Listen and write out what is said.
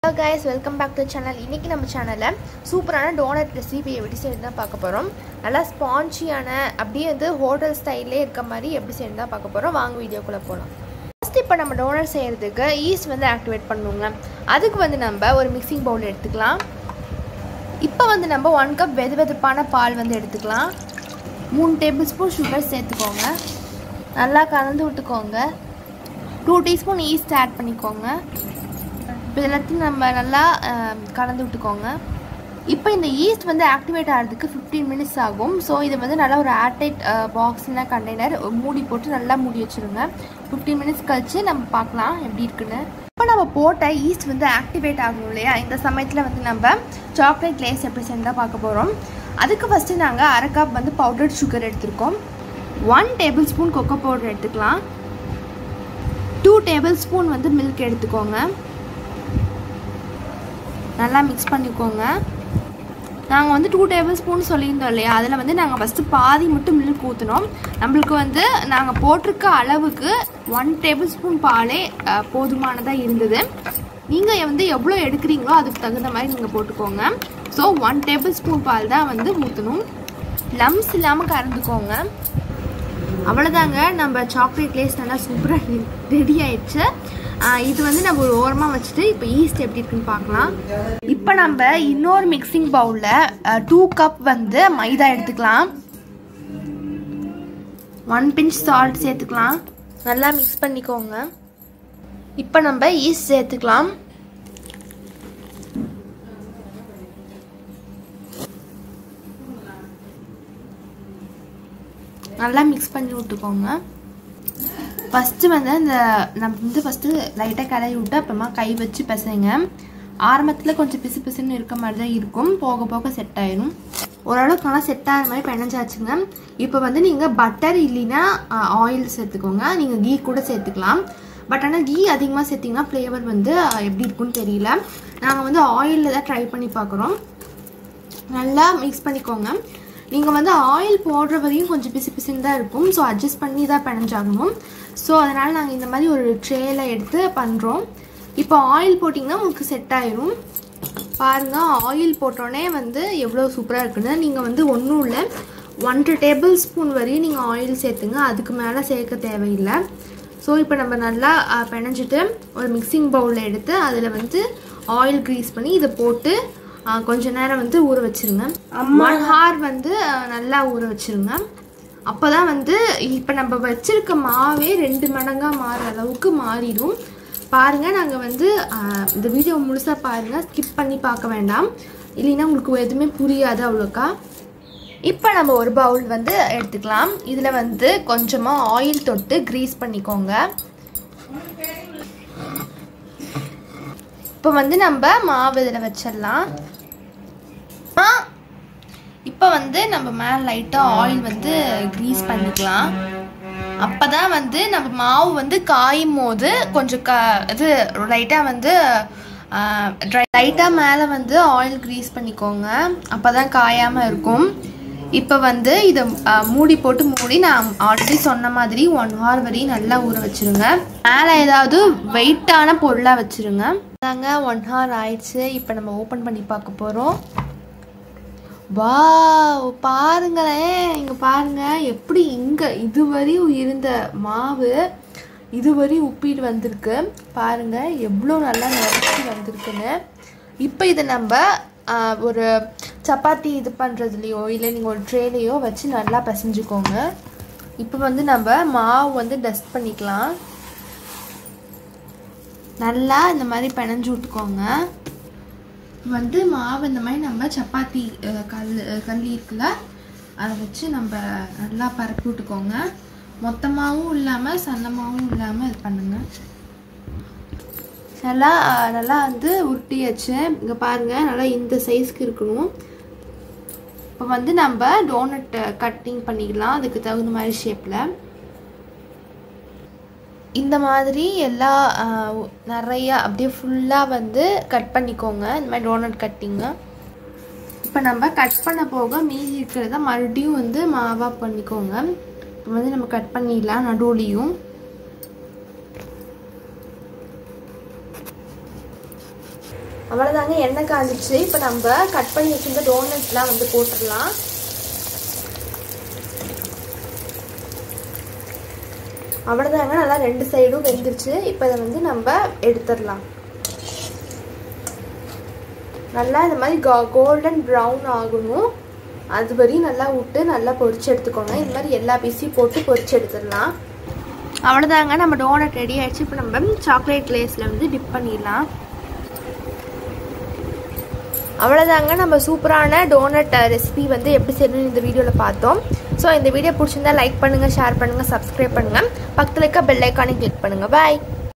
hello guys welcome back to channel இன்றைக்கி நம்ம சேனலில் சூப்பரான டோனட் ரெசிபி எப்படி செய்யறது தான் பார்க்க போகிறோம் நல்லா ஸ்பான்ச்சியான அப்படியே வந்து ஹோட்டல் ஸ்டைல்லே இருக்க மாதிரி எப்படி செய்யறது தான் பார்க்க போகிறோம் வாங்க வீடியோக்குள்ளே போகலாம் ஃபஸ்ட் இப்போ நம்ம டோனட் செய்கிறதுக்கு ஈஸ்ட் வந்து ஆக்டிவேட் பண்ணுவோங்க அதுக்கு வந்து நம்ம ஒரு மிக்சிங் பவுல் எடுத்துக்கலாம் இப்போ வந்து நம்ம ஒன் கப் வெது வெதுப்பான பால் வந்து எடுத்துக்கலாம் மூணு டேபிள் ஸ்பூன் சுகர் சேர்த்துக்கோங்க நல்லா கலந்து விட்டுக்கோங்க டூ டீஸ்பூன் ஈஸ்ட் ஆட் பண்ணிக்கோங்க இப்போ எல்லாத்தையும் நம்ம நல்லா கலந்து விட்டுக்கோங்க இப்போ இந்த ஈஸ்ட் வந்து ஆக்டிவேட் ஆகிறதுக்கு ஃபிஃப்டீன் மினிட்ஸ் ஆகும் ஸோ இது வந்து நல்லா ஒரு ஏர்டைட் பாக்ஸ்னா கண்டெய்னர் மூடி போட்டு நல்லா மூடி வச்சுருங்க ஃபிஃப்டீன் மினிட்ஸ் கழித்து நம்ம பார்க்கலாம் எப்படி இருக்குன்னு இப்போ நம்ம போட்ட ஈஸ்ட் வந்து ஆக்டிவேட் ஆகணும் இல்லையா இந்த சமயத்தில் வந்து நம்ம சாக்லேட் லேஸ் எப்படி செஞ்சால் பார்க்க போகிறோம் அதுக்கு ஃபஸ்ட்டு நாங்கள் அரை கப் வந்து பவுடர்ட் சுகர் எடுத்திருக்கோம் one tablespoon cocoa powder எடுத்துக்கலாம் டூ டேபிள் ஸ்பூன் வந்து மில்க் எடுத்துக்கோங்க நல்லா மிக்ஸ் பண்ணிக்கோங்க நாங்கள் வந்து டூ டேபிள் ஸ்பூன் சொல்லியிருந்தோம் இல்லையா அதில் வந்து நாங்கள் ஃபஸ்ட்டு பாதி மட்டும் மில்க் ஊற்றினோம் நம்மளுக்கு வந்து நாங்கள் போட்டிருக்க அளவுக்கு ஒன் டேபிள் ஸ்பூன் பாலே போதுமானதாக இருந்தது நீங்கள் வந்து எவ்வளோ எடுக்கிறீங்களோ அதுக்கு தகுந்த மாதிரி நீங்கள் போட்டுக்கோங்க ஸோ ஒன் டேபிள் ஸ்பூன் பால் தான் வந்து ஊற்றணும் லம்ஸ் இல்லாமல் கறந்துக்கோங்க அவ்வளோதாங்க நம்ம சாக்லேட் லேஸ் நல்லா சூப்பராக ரெடி ஆயிடுச்சு இது வந்து நம்ம ஒரு ஓரமாக வச்சுட்டு இப்போ ஈஸ்ட் எப்படி இருக்குன்னு பார்க்கலாம் இப்போ நம்ம இன்னொரு மிக்சிங் பவுலில் டூ கப் வந்து மைதா எடுத்துக்கலாம் ஒன் பிஞ்ச் சால்ட் சேர்த்துக்கலாம் நல்லா மிக்ஸ் பண்ணிக்கோங்க இப்போ நம்ம ஈஸ்ட் சேர்த்துக்கலாம் நல்லா மிக்ஸ் பண்ணி விட்டுக்கோங்க ஃபஸ்ட்டு வந்து அந்த நம்ம வந்து ஃபஸ்ட்டு லைட்டாக கலரி விட்டு அப்புறமா கை வச்சு பிசைங்க ஆரம்பத்தில் கொஞ்சம் பிசு பிசுன்னு இருக்க மாதிரி தான் இருக்கும் போக போக செட் ஆயிடும் ஓரளவுக்கு நல்லா செட் ஆகிற மாதிரி பிணைஞ்சாச்சுங்க இப்போ வந்து நீங்கள் பட்டர் இல்லைன்னா ஆயில் சேர்த்துக்கோங்க நீங்கள் கீ கூட சேர்த்துக்கலாம் பட் ஆனால் கீ அதிகமாக சேர்த்திங்கன்னா ஃப்ளேவர் வந்து எப்படி இருக்குன்னு தெரியல நாங்கள் வந்து ஆயிலில் தான் ட்ரை பண்ணி பார்க்குறோம் நல்லா மிக்ஸ் பண்ணிக்கோங்க நீங்கள் வந்து ஆயில் போடுற வரையும் கொஞ்சம் பிசு பிசுன்னு தான் இருக்கும் ஸோ அட்ஜஸ்ட் பண்ணி தான் பிணைஞ்சாகணும் ஸோ அதனால் நாங்கள் இந்த மாதிரி ஒரு ட்ரேயில் எடுத்து பண்ணுறோம் இப்போ ஆயில் போட்டிங்கன்னா உங்களுக்கு செட் ஆயிரும் பாருங்கள் ஆயில் போட்டோடனே வந்து எவ்வளோ சூப்பராக இருக்குன்னு நீங்கள் வந்து ஒன்றும் இல்லை ஒன்றரை டேபிள் ஸ்பூன் வரையும் நீங்கள் ஆயில் சேர்த்துங்க அதுக்கு மேலே சேர்க்க தேவையில்லை ஸோ இப்போ நம்ம நல்லா பிணைஞ்சிட்டு ஒரு மிக்சிங் பவுலில் எடுத்து அதில் வந்து ஆயில் க்ரீஸ் பண்ணி இதை போட்டு கொஞ்ச நேரம் வந்து ஊற வச்சுருங்க ஒன் ஹார் வந்து நல்லா ஊற வச்சுருங்க அப்போ தான் வந்து இப்போ நம்ம வச்சுருக்க மாவே ரெண்டு மடங்காக மாறுற அளவுக்கு மாறிடும் பாருங்கள் நாங்கள் வந்து இந்த வீடியோ முழுசாக பாருங்கள் ஸ்கிப் பண்ணி பார்க்க வேண்டாம் இல்லைன்னா உங்களுக்கு எதுவுமே புரியாது அவ்வளோக்கா இப்போ நம்ம ஒரு பவுல் வந்து எடுத்துக்கலாம் இதில் வந்து கொஞ்சமாக ஆயில் தொட்டு க்ரீஸ் பண்ணிக்கோங்க இப்போ வந்து நம்ம மாவு இதில் வச்சிடலாம் இப்போ வந்து நம்ம மேலே லைட்டாக ஆயில் வந்து க்ரீஸ் பண்ணிக்கலாம் அப்போ தான் வந்து நம்ம மாவு வந்து காயும் போது கொஞ்சம் க இது லைட்டாக வந்து லைட்டாக மேலே வந்து ஆயில் க்ரீஸ் பண்ணிக்கோங்க அப்போ தான் காயாமல் இருக்கும் இப்போ வந்து இதை மூடி போட்டு மூடி நான் ஆல்ரெடி சொன்ன மாதிரி ஒன் ஹவர் வரையும் நல்லா ஊற வச்சுருங்க மேலே ஏதாவது வெயிட்டான பொருளாக வச்சுருங்க அதாங்க ஒன் ஹவர் ஆயிடுச்சு இப்போ நம்ம ஓப்பன் பண்ணி பார்க்க போகிறோம் வா பாருங்களேன் இங்கே பாருங்க எப்படி இங்கே இதுவரையும் இருந்த மாவு இதுவரையும் உப்பிட்டு வந்திருக்கு பாருங்க எவ்வளோ நல்லா நிறச்சி வந்திருக்குன்னு இப்போ இதை நம்ம ஒரு சப்பாத்தி இது பண்ணுறதுலையோ இல்லை நீங்கள் ஒரு ட்ரேலையோ வச்சு நல்லா பிசைஞ்சுக்கோங்க இப்போ வந்து நம்ம மாவு வந்து டஸ்ட் பண்ணிக்கலாம் நல்லா இந்த மாதிரி பிணைஞ்சு விட்டுக்கோங்க வந்து மாவு இந்த மாதிரி நம்ம சப்பாத்தி கல் கல் இருக்குல்ல அதை வச்சு நம்ம நல்லா பரப்பி விட்டுக்கோங்க மொத்தமாகவும் இல்லாமல் சன்னமாகவும் இல்லாமல் இது பண்ணுங்க நல்லா நல்லா வந்து உருட்டியாச்சு இங்கே பாருங்கள் நல்லா இந்த சைஸ்க்கு இருக்கணும் இப்போ வந்து நம்ம டோனட் கட்டிங் பண்ணிக்கலாம் அதுக்கு தகுந்த மாதிரி ஷேப்பில் இந்த மாதிரி எல்லா நிறையா அப்படியே ஃபுல்லாக வந்து கட் பண்ணிக்கோங்க இந்த மாதிரி டோனட் கட்டிங்க இப்போ நம்ம கட் பண்ண போக மீதி இருக்கிறத மறுபடியும் வந்து மாவாக பண்ணிக்கோங்க இப்போ வந்து நம்ம கட் பண்ணிடலாம் நடுவுலையும் அவ்வளோதாங்க எண்ணெய் காஞ்சிச்சு இப்போ நம்ம கட் பண்ணி வச்சிருந்த டோனட்ஸ்லாம் வந்து போட்டுடலாம் அவ்வளோதாங்க நல்லா ரெண்டு சைடும் வெந்துருச்சு இப்போ இதை வந்து நம்ம எடுத்துடலாம் நல்லா இந்த மாதிரி கோல்டன் ப்ரௌன் ஆகணும் அது வரையும் நல்லா விட்டு நல்லா பொரிச்சு எடுத்துக்கோங்க இந்த மாதிரி எல்லா பீஸையும் போட்டு பொரிச்சு எடுத்துடலாம் அவ்வளோதாங்க நம்ம டோனட் ரெடி ஆயிடுச்சு இப்போ நம்ம சாக்லேட் லேஸில் வந்து டிப் பண்ணிடலாம் அவ்வளோதாங்க நம்ம சூப்பரான டோனட் ரெசிபி வந்து எப்படி செய்யணும்னு இந்த வீடியோவில் பார்த்தோம் ஸோ இந்த வீடியோ பிடிச்சிருந்தா லைக் பண்ணுங்கள் ஷேர் பண்ணுங்கள் சப்ஸ்கிரைப் பண்ணுங்கள் பக்கத்தில் இருக்க பெல் ஐக்கானை கிளிக் பண்ணுங்கள் பாய்